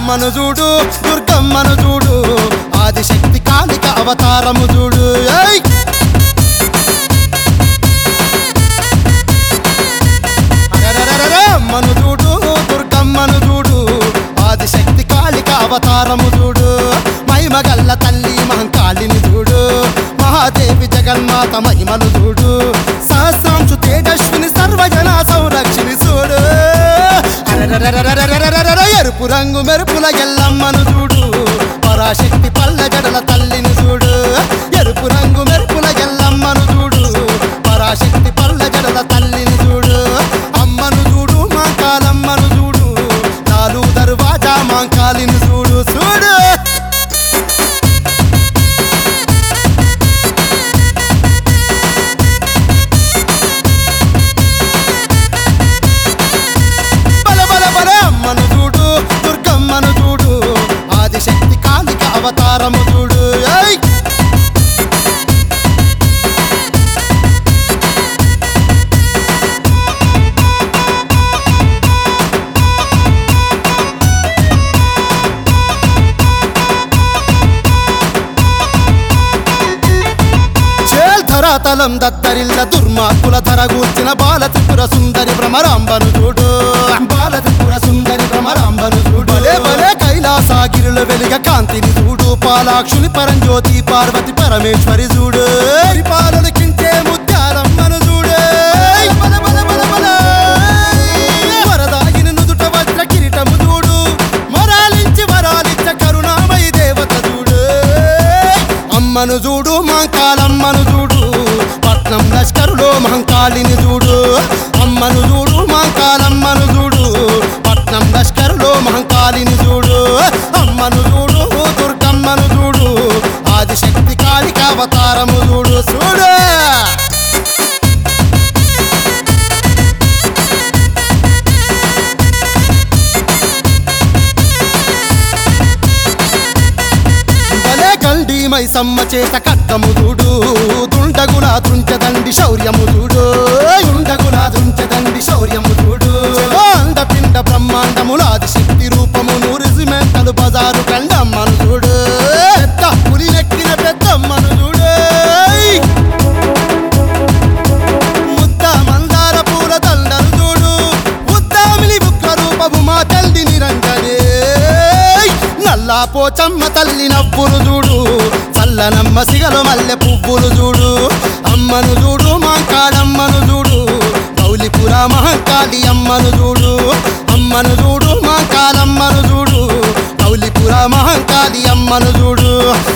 అమ్మను చూడు దుర్గమ్మను చూడు ఆదిశక్తి కాళిక అవతారము చూడు ఏయ్ అరెరెరెరెరె, అమ్మను చూడు దుర్గమ్మను చూడు ఆదిశక్తి కాళిక అవతారము చూడు మహిమగల్ల తల్లి మహంకాళిని చూడు మహాదేవి జగన్మాత మహిమలు చూడు సహస్రాంశు తేజస్విని సర్వజన సంరక్షిని చూడు అరెరెరెరెరెరెరెరెరెరె, ఎరుపు రంగు మెరుపుల ఎల్లమ్మను చూడు పరాశక్తి పల్ల జడల తల్లిని చూడు ఎరుపు రంగు మెరుపుల ఎల్లమ్మను చూడు పరాశక్తి పల్ల జడల తల్లిని చూడు అమ్మను చూడు మాంకాలమ్మను చూడు నాలుగు దర్వాజా మాంకాలిని చూడు చూడు బల బల బల అమ్మను చూడు దుర్గమ్మను చూడు ఆదిశక్తి కాళిక అవతారము చూడు ఏయ్ చేల్ ధరాతలం దద్దరిల్ల దుర్మార్గుల ధరగూర్చిన బాల త్రిపుర సుందరి భ్రమరాంబను చూడు బాల త్రిపుర సుందరి భ్రమరాంబను చూడు భలే భలే కైలాసగిరిల వెలిగ కాంతిని చూడు పాలాక్షుని పరంజ్యోతి పార్వతి పరమేశ్వరి చూడు పాలనకించే ముత్యాలమ్మను చూడు బల బల బల బల వరదాగిని నుదుట వజ్ర కిరీటము చూడు మరాలించి వరాలిచ్చ కరుణామయి దేవత చూడు అమ్మను చూడు మహంకాలమ్మను చూడు పట్నం లష్కరులో మహంకాళిని చూడు అమ్మను చూడు మహంకాలమ్మను చూడు పట్నం లష్కరులో మహంకాళిని చూడు అమ్మను చూడు దుర్గమ్మను చూడు ఆదిశక్తి కాళిక అవతారము చూడు చూడు భలే గండి మైసమ్మ చేత కట్టము చూడు దుండగుల దుంచదండి శౌర్యము చూడు దుండగుల దుంచదండి శౌర్యము చూడు అండపిండ బ్రహ్మాండములాది శక్తి రూపము నూరిసి మెంటలు బజారు కండమ్మను చూడు పెద్ద పులి నెక్కిన పెద్దమ్మను చూడు ముద్ద మందార పూల దండలు చూడు ఉద్దామిలి ఉగ్ర రూపము మా తల్లి నిరంజనే నల్లా పోచమ్మ తల్లి నవ్వులు చూడు చల్లనమ్మ సిగలు మల్లె పువ్వులు చూడు అమ్మను చూడు మాంకాడమ్మను చూడు కౌలిపుర మహంకాళి అమ్మను చూడు అమ్మను చూడు మాంకాలమ్మను చూడు కౌలిపుర మహంకాళి అమ్మను చూడు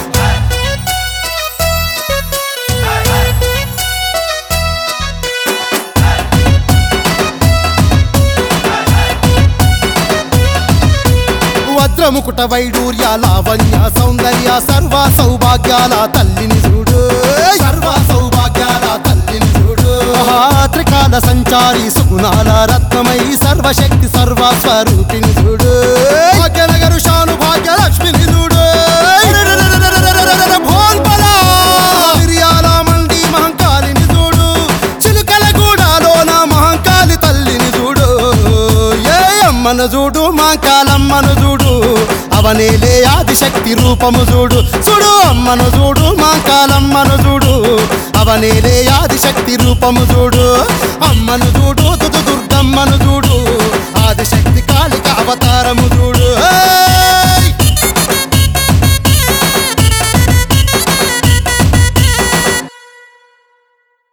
వజ్రముకుట వైడూర్య లావణ్య సౌందర్య సర్వ సౌభాగ్యాల తల్లిని చూడు సర్వ సౌభాగ్యాల తల్లిని చూడు త్రికాల సంచారి సుగుణాల రత్నమై సర్వశక్తి సర్వ స్వరూపిణి చూడు భాగ్యనగరు శాను భాగ్య లక్ష్మిని చూడు భోల్పలా మిరియాల మండి మహంకాళిని చూడు చిలుకల గూడాలోన మహంకాళి తల్లిని చూడు ఏ అమ్మను చూడు మాంకాలమ్మను చూడు అవనేలే ఆదిశక్తి రూపము చూడు చూడు అమ్మను చూడు మాంకాలమ్మను చూడు అవనేలే ఆదిశక్తి రూపము చూడు అమ్మను చూడు తుదు దుర్గమ్మను చూడు ఆదిశక్తి కాళిక అవతారము